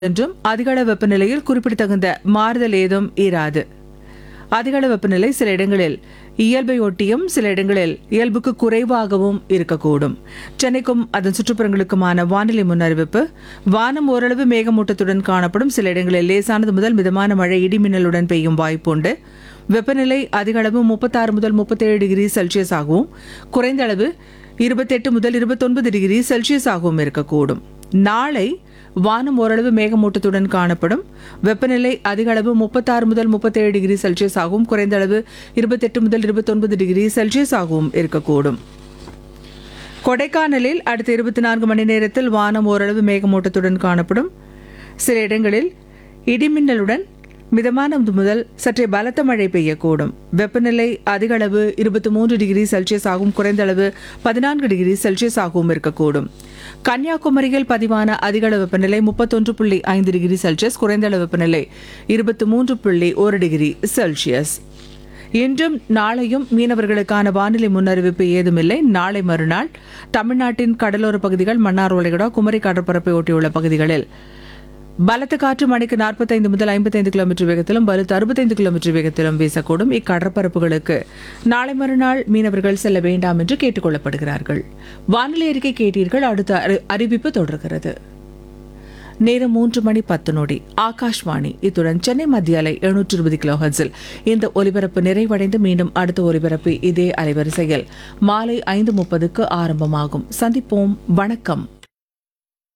என்றும் அதிகள வெப்பநிலையில் குறிப்பிடத்தகுந்த மாறுதல் ஏதும் இராது அதிகள வெப்பநிலை சில இடங்களில் இயல்பை ஒட்டியும் சில இடங்களில் இயல்புக்கு குறைவாகவும் இருக்கக்கூடும் சென்னைக்கும் அதன் சுற்றுப்புறங்களுக்குமான வானிலை முன்னறிவிப்பு வானம் ஓரளவு மேகமூட்டத்துடன் காணப்படும் சில இடங்களில் லேசானது முதல் மிதமான மழை இடிமின்னலுடன் பெய்யும் வாய்ப்புண்டு வெப்பநிலை அதிக அளவு முப்பத்தாறு முதல் முப்பத்தேழு டிகிரி செல்சியஸ் ஆகவும் குறைந்த அளவு இருபத்தெட்டு முதல் இருபத்தொன்பது டிகிரி செல்சியஸ் ஆகவும் இருக்கக்கூடும் நாளை வானம் ஓரளவு மேகமூட்டத்துடன் காணப்படும் வெப்பநிலை அதிக அளவு முப்பத்தாறு முதல் முப்பத்தேழு டிகிரி செல்சியஸ் ஆகவும் குறைந்த அளவு இருபத்தெட்டு முதல் இருபத்தொன்பது டிகிரி செல்சியஸ் ஆகவும் இருக்கக்கூடும் கொடைக்கானலில் அடுத்த இருபத்தி நான்கு மணி நேரத்தில் வானம் ஓரளவு மேகமூட்டத்துடன் காணப்படும் சில இடங்களில் இடிமின்னலுடன் மிதமான முதல் சற்றே பலத்த மழை பெய்யக்கூடும் வெப்பநிலை அதிக அளவு இருபத்தி மூன்று டிகிரி செல்சியஸ் ஆகவும் குறைந்த அளவு பதினான்கு டிகிரி செல்சியஸ் ஆகவும் இருக்கக்கூடும் கன்னியாகுமரியில் பதிவான அதிக அளவு வெப்பநிலை முப்பத்தொன்று புள்ளி ஐந்து டிகிரி செல்சியஸ் குறைந்த அளவு வெப்பநிலை இருபத்தி மூன்று புள்ளி ஒரு டிகிரி செல்சியஸ் இன்றும் நாளையும் மீனவர்களுக்கான வானிலை முன்னறிவிப்பு ஏதுமில்லை நாளை மறுநாள் தமிழ்நாட்டின் கடலோர பகுதிகள் மன்னார் வளைகுடா குமரி கடற்பரப்பை ஒட்டியுள்ள பகுதிகளில் பலத்த காற்று மணிக்கு நாற்பத்தைந்து முதல் ஐம்பத்தைந்து கிலோமீட்டர் வேகத்திலும் பலத்த அறுபத்தைந்து கிலோமீட்டர் வேகத்திலும் வீசக்கூடும் இக்கடற்பரப்புகளுக்கு நாளை மறுநாள் மீனவர்கள் செல்ல வேண்டாம் என்று கேட்டுக் கொள்ளப்படுகிறார்கள் வானிலை அறிக்கை கேட்டீர்கள் அடுத்த அறி- அறிவிப்பு தொடர்கிறது நேரம் மூன்று மணி பத்து நொடி ஆகாஷ்வாணி இத்துடன் சென்னை மத்திய அலை எழுநூற்று இருபது கிலோ ஹெர்ட்ஸில் இந்த ஒலிபரப்பு நிறைவடைந்து மீண்டும் அடுத்த ஒலிபரப்பு இதே அலைவரிசையில் மாலை ஐந்து முப்பதுக்கு ஆரம்பமாகும் சந்திப்போம் வணக்கம்